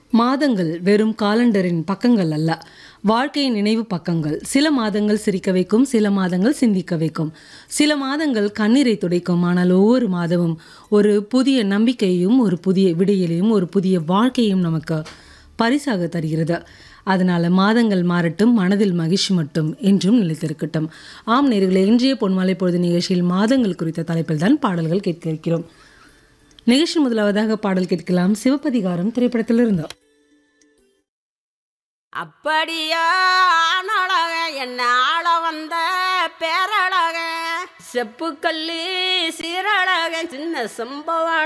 மாதங்கள் வெறும் காலண்டரின் பக்கங்கள் அல்ல வாழ்க்கையின் நினைவு பக்கங்கள் சில மாதங்கள் சிரிக்க வைக்கும் சில மாதங்கள் சிந்திக்க வைக்கும் சில மாதங்கள் கண்ணீரை துடைக்கும் ஆனால் ஒவ்வொரு மாதமும் ஒரு புதிய நம்பிக்கையையும் ஒரு புதிய விடியலையும் ஒரு புதிய வாழ்க்கையும் நமக்கு பரிசாக தருகிறது அதனால மாதங்கள் மாறட்டும் மனதில் மகிழ்ச்சி மட்டும் என்றும் நிலைத்திருக்கட்டும் ஆம் நேர்களே இன்றைய பொன்மாலை பொழுது நிகழ்ச்சியில் மாதங்கள் குறித்த தலைப்பில் தான் பாடல்கள் கேட்க இருக்கிறோம் நிகழ்ச்சி முதலாவதாக பாடல் கேட்கலாம் சிவப்பதிகாரம் திரைப்படத்திலிருந்து அப்படியா ஆனழக என்ன ஆள வந்த பேரழக செப்புக்கல்லி சீரழக சின்ன சம்பவ